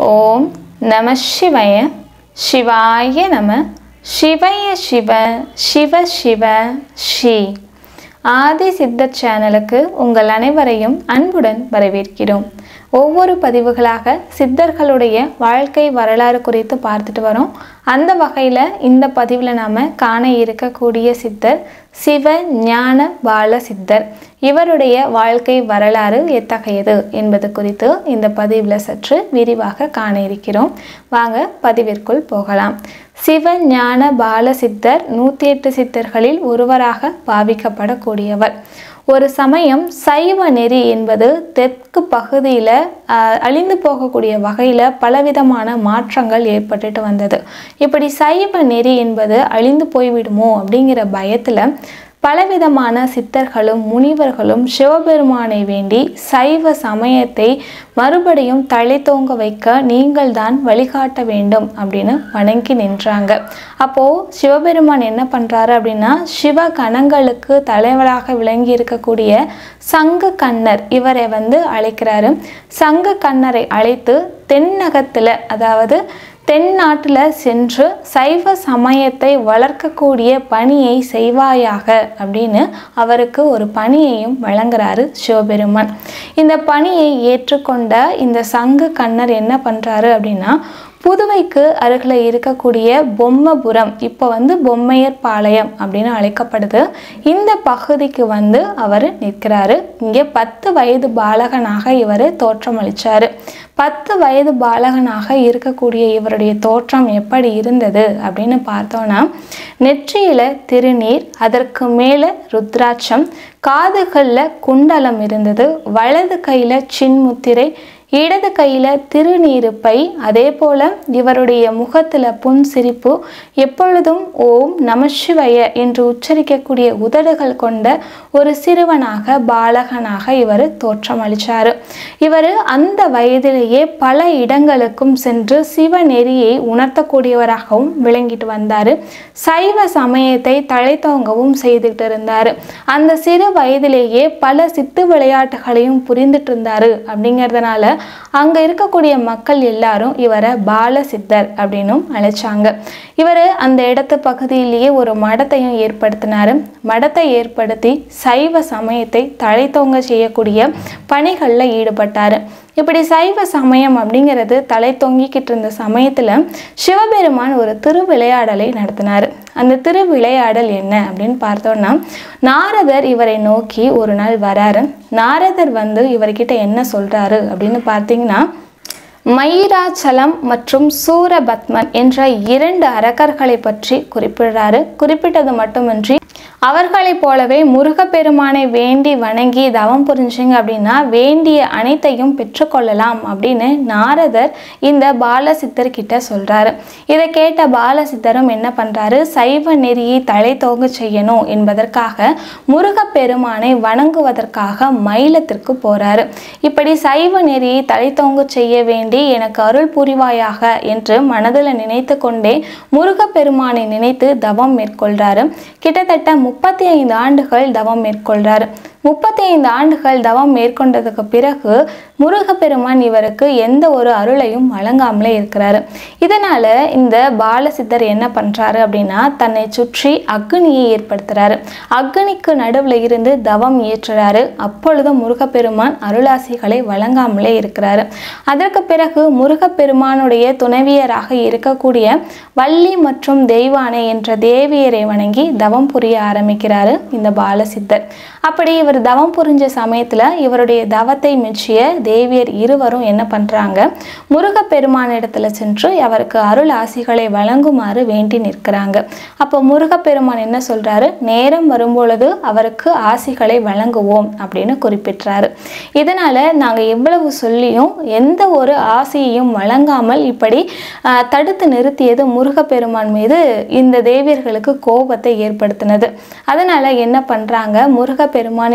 ஓம் நம சிவய சிவாய நம சிவய சிவ சிவ சிவ ஸ்ரீ ஆதி சித்தர் சேனலுக்கு உங்கள் அனைவரையும் அன்புடன் வரவேற்கிறோம் ஒவ்வொரு பதிவுகளாக சித்தர்களுடைய வாழ்க்கை வரலாறு குறித்து பார்த்துட்டு வரோம் அந்த வகையில் இந்த பதிவில் நாம் காண இருக்கக்கூடிய சித்தர் சிவ ஞான பால சித்தர் இவருடைய வாழ்க்கை வரலாறு எத்தகையது என்பது குறித்து இந்த பதிவில் சற்று விரிவாக காண இருக்கிறோம் வாங்க பதிவிற்குள் போகலாம் சிவ ஞான பால சித்தர் நூற்றி எட்டு சித்தர்களில் ஒருவராக பாவிக்கப்படக்கூடியவர் ஒரு சமயம் சைவ நெறி என்பது தெற்கு பகுதியில் அழிந்து போகக்கூடிய வகையில் பலவிதமான மாற்றங்கள் ஏற்பட்டுட்டு வந்தது இப்படி சைவ நெறி என்பது அழிந்து போய்விடுமோ அப்படிங்கிற பயத்தில் பலவிதமான சித்தர்களும் முனிவர்களும் சிவபெருமானை வேண்டி சைவ சமயத்தை மறுபடியும் தழைத்தோங்க வைக்க நீங்கள் தான் வழிகாட்ட வேண்டும் அப்படின்னு வணங்கி நின்றாங்க அப்போது சிவபெருமான் என்ன பண்ணுறாரு அப்படின்னா சிவ கணங்களுக்கு தலைவராக விளங்கி இருக்கக்கூடிய சங்க கண்ணர் இவரை வந்து அழைக்கிறாரு சங்க கண்ணரை அழைத்து தென்னகத்தில் அதாவது தென்னாட்டில் சென்று சைவ சமயத்தை வளர்க்கக்கூடிய பணியை செய்வாயாக அப்படின்னு அவருக்கு ஒரு பணியையும் வழங்குறாரு சிவபெருமான் இந்த பணியை ஏற்றுக்கொண்ட இந்த சங்கு கண்ணர் என்ன பண்ணுறாரு அப்படின்னா புதுவைக்கு அருகில் இருக்கக்கூடிய பொம்மபுரம் இப்போ வந்து பொம்மையர் பாளையம் அப்படின்னு அழைக்கப்படுது இந்த பகுதிக்கு வந்து அவர் நிற்கிறாரு இங்கே பத்து வயது பாலகனாக இவர் தோற்றமளித்தார் பத்து வயது பாலகனாக இருக்கக்கூடிய இவருடைய தோற்றம் எப்படி இருந்தது அப்படின்னு பார்த்தோன்னா நெற்றியில் திருநீர் அதற்கு மேலே ருத்ராட்சம் காதுகளில் குண்டலம் இருந்தது வலது கையில் சின்முத்திரை இடது கையில் திருநீருப்பை அதே போல் இவருடைய முகத்தில் புன்சிரிப்பு எப்பொழுதும் ஓம் நமசிவய என்று உச்சரிக்கக்கூடிய உதடுகள் கொண்ட ஒரு சிறுவனாக பாலகனாக இவர் தோற்றமளித்தார் இவர் அந்த வயதிலேயே பல இடங்களுக்கும் சென்று சிவநெறியை உணர்த்தக்கூடியவராகவும் விளங்கிட்டு வந்தார் சைவ சமயத்தை தழைத்தோங்கவும் செய்துட்டு இருந்தார் அந்த சிறு வயதிலேயே பல சித்து விளையாட்டுகளையும் புரிந்துட்டு இருந்தார் அப்படிங்கிறதுனால அங்கே இருக்கக்கூடிய மக்கள் எல்லாரும் இவரை பால சித்தர் அப்படின்னும் அழைச்சாங்க இவர் அந்த இடத்து பகுதியிலேயே ஒரு மடத்தையும் ஏற்படுத்தினார் மடத்தை ஏற்படுத்தி சைவ சமயத்தை தழைத்தோங்க செய்யக்கூடிய பணிகளில் ஈடுபட்டார் இப்படி சைவ சமயம் அப்படிங்கிறது தலை தொங்கிக்கிட்டு இருந்த சமயத்தில் சிவபெருமான் ஒரு திருவிளையாடலை நடத்தினார் அந்த திருவிளையாடல் என்ன அப்படின்னு பார்த்தோன்னா நாரதர் இவரை நோக்கி ஒரு நாள் வராரு நாரதர் வந்து இவர்கிட்ட என்ன சொல்கிறாரு அப்படின்னு பார்த்தீங்கன்னா மயிராச்சலம் மற்றும் சூரபத்மன் என்ற இரண்டு அரக்கர்களை பற்றி குறிப்பிடுறாரு குறிப்பிட்டது மட்டுமின்றி அவர்களைப் போலவே முருகப்பெருமானை வேண்டி வணங்கி தவம் புரிஞ்சிங்க அப்படின்னா வேண்டிய அனைத்தையும் பெற்றுக்கொள்ளலாம் அப்படின்னு நாரதர் இந்த பாலசித்தர் கிட்ட சொல்றாரு இதை கேட்ட பாலசித்தரும் என்ன பண்றாரு சைவ நெறியை தலை தோங்க செய்யணும் என்பதற்காக முருகப்பெருமானை வணங்குவதற்காக மயிலத்திற்கு போறாரு இப்படி சைவ நெறியை தலை தோங்க செய்ய வேண்டி எனக்கு அருள் புரிவாயாக என்று மனதில் நினைத்து கொண்டே முருகப்பெருமானை நினைத்து தவம் மேற்கொள்றாரு கிட்டத்தட்ட முப்பத்தி ஐந்து ஆண்டுகள் தவம் மேற்கொள்றாரு முப்பத்தி ஐந்து ஆண்டுகள் தவம் மேற்கொண்டதுக்கு பிறகு முருகப்பெருமான் இவருக்கு எந்த ஒரு அருளையும் வழங்காமலே இருக்கிறாரு இதனால இந்த பாலசித்தர் என்ன பண்றாரு அப்படின்னா தன்னை சுற்றி அக்னியை ஏற்படுத்துறாரு அக்னிக்கு நடுவில் இருந்து தவம் ஏற்றுறாரு அப்பொழுது முருகப்பெருமான் அருளாசிகளை வழங்காமலே இருக்கிறாரு அதற்கு பிறகு முருகப்பெருமானுடைய துணைவியராக இருக்கக்கூடிய வள்ளி மற்றும் தெய்வானை என்ற தேவியரை வணங்கி தவம் புரிய ஆரம்பிக்கிறாரு இந்த பாலசித்தர் அப்படி இவர் தவம் புரிஞ்ச சமயத்தில் இவருடைய தவத்தை மெச்சிய தேவியர் இருவரும் என்ன பண்ணுறாங்க முருகப்பெருமானிடத்துல சென்று அவருக்கு அருள் ஆசிகளை வழங்குமாறு வேண்டி நிற்கிறாங்க அப்போ முருகப்பெருமான் என்ன சொல்கிறாரு நேரம் வரும்பொழுது அவருக்கு ஆசிகளை வழங்குவோம் அப்படின்னு குறிப்பிட்றாரு இதனால் நாங்கள் எவ்வளவு சொல்லியும் எந்த ஒரு ஆசையையும் வழங்காமல் இப்படி தடுத்து நிறுத்தியது முருகப்பெருமான் மீது இந்த தேவியர்களுக்கு கோபத்தை ஏற்படுத்தினது அதனால் என்ன பண்ணுறாங்க முருகப்பெருமானின்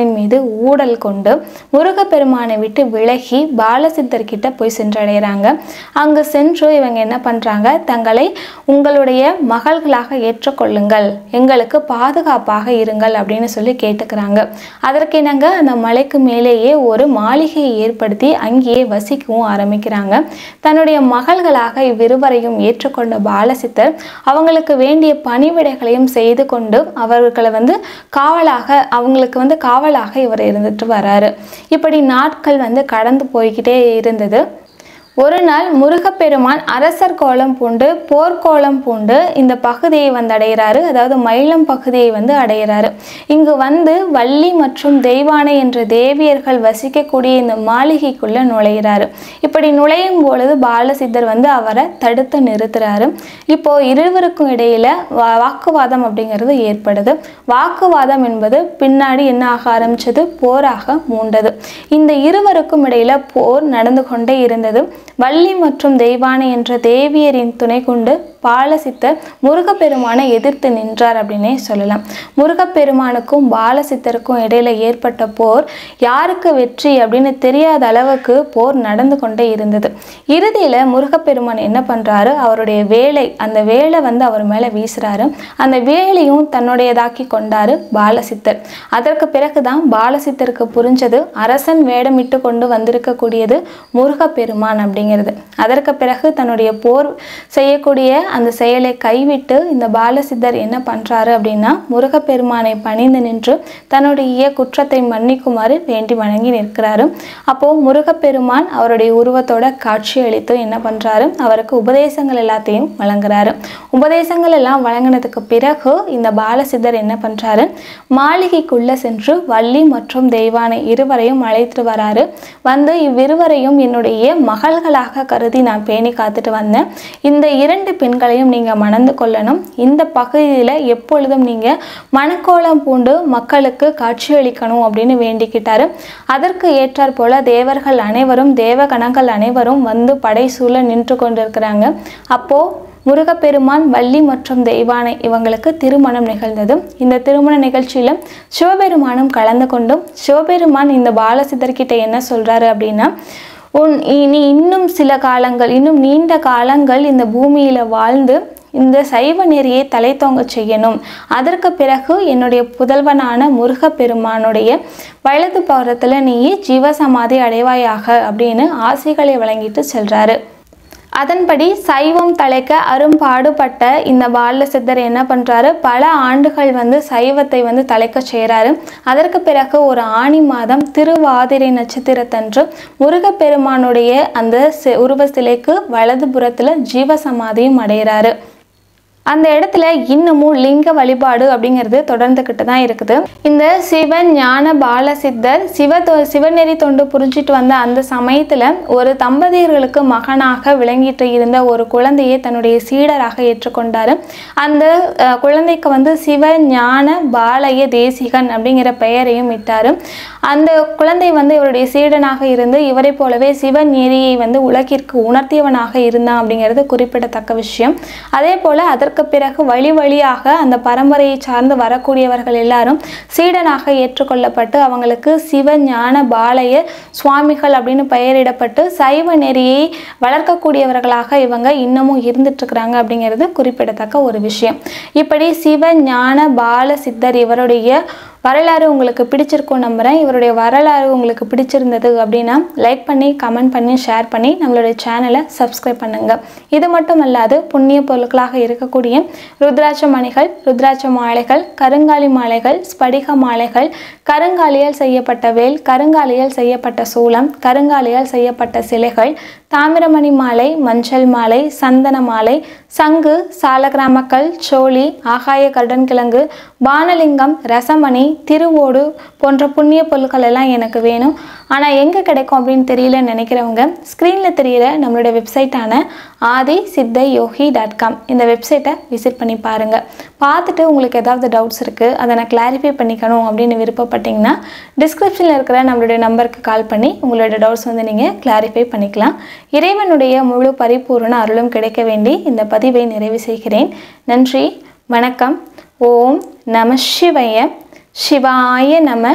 தேவர்களின் மீது ஊடல் கொண்டு முருகப்பெருமானை விட்டு விலகி பாலசித்தர்கிட்ட போய் சென்றடைகிறாங்க அங்கு சென்று இவங்க என்ன பண்ணுறாங்க தங்களை உங்களுடைய மகள்களாக ஏற்றுக்கொள்ளுங்கள் எங்களுக்கு பாதுகாப்பாக இருங்கள் அப்படின்னு சொல்லி கேட்டுக்கிறாங்க அதற்கிணங்க அந்த மலைக்கு மேலேயே ஒரு மாளிகையை ஏற்படுத்தி அங்கேயே வசிக்கவும் ஆரம்பிக்கிறாங்க தன்னுடைய மகள்களாக இவ்விருவரையும் ஏற்றுக்கொண்ட பாலசித்தர் அவங்களுக்கு வேண்டிய பணிவிடைகளையும் செய்து கொண்டு அவர்களை வந்து காவலாக அவங்களுக்கு வந்து காவலாக இவர் இருந்துட்டு வராரு இப்படி நாட்கள் வந்து கடந்து போய்கிட்டே இருந்தது ஒரு நாள் முருகப்பெருமான் அரசர் கோலம் பூண்டு போர்க்கோலம் பூண்டு இந்த பகுதியை வந்து அடைகிறாரு அதாவது மயிலம் பகுதியை வந்து அடைகிறாரு இங்கு வந்து வள்ளி மற்றும் தெய்வானை என்ற தேவியர்கள் வசிக்கக்கூடிய இந்த மாளிகைக்குள்ள நுழைகிறாரு இப்படி நுழையும் பொழுது பாலசித்தர் வந்து அவரை தடுத்து நிறுத்துறாரு இப்போ இருவருக்கும் இடையில வா- வாக்குவாதம் அப்படிங்கிறது ஏற்படுது வாக்குவாதம் என்பது பின்னாடி என்ன ஆக ஆரம்பிச்சது போராக மூண்டது இந்த இருவருக்கும் இடையில போர் நடந்து கொண்டே இருந்தது வள்ளி மற்றும் தெய்வானை என்ற தேவியரின் துணை கொண்டு பாலசித்தர் முருகப்பெருமானை எதிர்த்து நின்றார் அப்படின்னே சொல்லலாம் முருகப்பெருமானுக்கும் பாலசித்தருக்கும் இடையில ஏற்பட்ட போர் யாருக்கு வெற்றி அப்படின்னு தெரியாத அளவுக்கு போர் நடந்து கொண்டே இருந்தது இறுதியில முருகப்பெருமான் என்ன பண்றாரு அவருடைய வேலை அந்த வேலை வந்து அவர் மேல வீசுறாரு அந்த வேலையும் தன்னுடையதாக்கி கொண்டாரு பாலசித்தர் அதற்கு பிறகுதான் பாலசித்தருக்கு புரிஞ்சது அரசன் வேடமிட்டு கொண்டு வந்திருக்கக்கூடியது முருகப்பெருமான் அப்படிங்கிறது அதற்கு பிறகு தன்னுடைய போர் செய்யக்கூடிய அந்த செயலை கைவிட்டு இந்த பாலசித்தர் என்ன பண்றாரு அப்படின்னா முருகப்பெருமானை பணிந்து நின்று தன்னுடைய குற்றத்தை மன்னிக்குமாறு வேண்டி வணங்கி நிற்கிறாரு அப்போ முருகப்பெருமான் அவருடைய உருவத்தோட காட்சி அளித்து என்ன பண்றாரு அவருக்கு உபதேசங்கள் எல்லாத்தையும் வழங்குறாரு உபதேசங்கள் எல்லாம் வழங்கினதுக்கு பிறகு இந்த பாலசித்தர் என்ன பண்றாரு மாளிகைக்குள்ள சென்று வள்ளி மற்றும் தெய்வானை இருவரையும் அழைத்து வராரு வந்து இவ்விருவரையும் என்னுடைய மகள்களாக கருதி நான் பேணி காத்துட்டு வந்தேன் இந்த இரண்டு பெண்களையும் நீங்க மணந்து கொள்ளணும் இந்த பகுதியில் எப்பொழுதும் நீங்க மணக்கோலம் பூண்டு மக்களுக்கு காட்சியளிக்கணும் அப்படின்னு வேண்டிக்கிட்டாரு அதற்கு ஏற்றாற் போல தேவர்கள் அனைவரும் தேவகணங்கள் அனைவரும் வந்து படை சூழ நின்று கொண்டிருக்கிறாங்க அப்போ முருகப்பெருமான் வள்ளி மற்றும் தெய்வானை இவங்களுக்கு திருமணம் நிகழ்ந்தது இந்த திருமண நிகழ்ச்சியில சிவபெருமானும் கலந்து கொண்டும் சிவபெருமான் இந்த பாலசித்தர்கிட்ட என்ன சொல்றாரு அப்படின்னா உன் இனி இன்னும் சில காலங்கள் இன்னும் நீண்ட காலங்கள் இந்த பூமியில வாழ்ந்து இந்த சைவ நெறியை தலை தோங்க செய்யணும் அதற்கு பிறகு என்னுடைய புதல்வனான முருகப்பெருமானுடைய வலது பௌரத்தில் நீ ஜீவசமாதி அடைவாயாக அப்படின்னு ஆசைகளை வழங்கிட்டு செல்றாரு அதன்படி சைவம் தலைக்க அரும்பாடுபட்ட இந்த பாலசித்தர் என்ன பண்றாரு பல ஆண்டுகள் வந்து சைவத்தை வந்து தலைக்க செய்கிறாரு அதற்கு பிறகு ஒரு ஆணி மாதம் திருவாதிரை நட்சத்திரத்தன்று முருகப்பெருமானுடைய அந்த சி- உருவ சிலைக்கு வலது புறத்துல ஜீவசமாதியும் அடைகிறாரு அந்த இடத்துல இன்னமும் லிங்க வழிபாடு அப்படிங்கிறது தொடர்ந்துக்கிட்டு தான் இருக்குது இந்த சிவன் ஞான பாலசித்தர் சிவ தொ- சிவநெறி தொண்டு புரிஞ்சிட்டு வந்த அந்த சமயத்தில் ஒரு தம்பதியர்களுக்கு மகனாக விளங்கிட்டு இருந்த ஒரு குழந்தையை தன்னுடைய சீடராக ஏற்றுக்கொண்டாரு அந்த அஹ், குழந்தைக்கு வந்து சிவ ஞான பாலய தேசிகன் அப்படிங்கிற பெயரையும் இட்டாரு அந்த குழந்தை வந்து இவருடைய சீடனாக இருந்து இவரை போலவே சிவ நெறியை வந்து உலகிற்கு உணர்த்தியவனாக இருந்தான் அப்படிங்கிறது குறிப்பிடத்தக்க விஷயம் அதே போல அதற்கு பிறகு வழி வழியாக அந்த பரம்பரையை சார்ந்து வரக்கூடியவர்கள் எல்லாரும் சீடனாக ஏற்றுக்கொள்ளப்பட்டு அவங்களுக்கு சிவ ஞான பாலய சுவாமிகள் அப்படின்னு பெயரிடப்பட்டு சைவ நெறியை வளர்க்கக்கூடியவர்களாக இவங்க இன்னமும் இருந்துட்டு இருக்கிறாங்க அப்படிங்கிறது குறிப்பிடத்தக்க ஒரு விஷயம் இப்படி சிவ ஞான பால சித்தர் இவருடைய வரலாறு உங்களுக்கு பிடிச்சிருக்கும் நம்புகிறேன் இவருடைய வரலாறு உங்களுக்கு பிடிச்சிருந்தது அப்படின்னா லைக் பண்ணி கமெண்ட் பண்ணி ஷேர் பண்ணி நம்மளுடைய சேனலை சப்ஸ்கிரைப் பண்ணுங்க இது மட்டும் அல்லாது புண்ணிய பொருட்களாக இருக்கக்கூடிய ருத்ராட்ச மணிகள் ருத்ராட்ச மாலைகள் கருங்காலி மாலைகள் ஸ்படிக மாலைகள் கருங்காலியால் செய்யப்பட்ட வேல் கருங்காலியால் செய்யப்பட்ட சூலம் கருங்காலியால் செய்யப்பட்ட சிலைகள் தாமிரமணி மாலை மஞ்சள் மாலை சந்தன மாலை சங்கு சாலகிராமக்கல் சோழி ஆகாய கருடன்கிழங்கு பானலிங்கம் ரசமணி திருவோடு போன்ற புண்ணிய பொருட்கள் எல்லாம் எனக்கு வேணும் ஆனால் எங்கே கிடைக்கும் அப்படின்னு தெரியலன்னு நினைக்கிறவங்க ஸ்க்ரீனில் தெரியிற நம்மளுடைய வெப்சைட்டான ஆதி சித்தை யோகி டாட் காம் இந்த வெப்சைட்டை விசிட் பண்ணி பாருங்கள் பார்த்துட்டு உங்களுக்கு ஏதாவது டவுட்ஸ் இருக்குது அதை நான் கிளாரிஃபை பண்ணிக்கணும் அப்படின்னு விருப்பப்பட்டீங்கன்னா டிஸ்கிரிப்ஷனில் இருக்கிற நம்மளுடைய நம்பருக்கு கால் பண்ணி உங்களோட டவுட்ஸ் வந்து நீங்கள் கிளாரிஃபை பண்ணிக்கலாம் இறைவனுடைய முழு பரிபூரண அருளும் கிடைக்க வேண்டி இந்த பதிவை நிறைவு செய்கிறேன் நன்றி வணக்கம் ஓம் நம சிவய சிவாய நம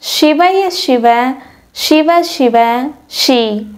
சிவய சிவ சிவ சிவ ஷி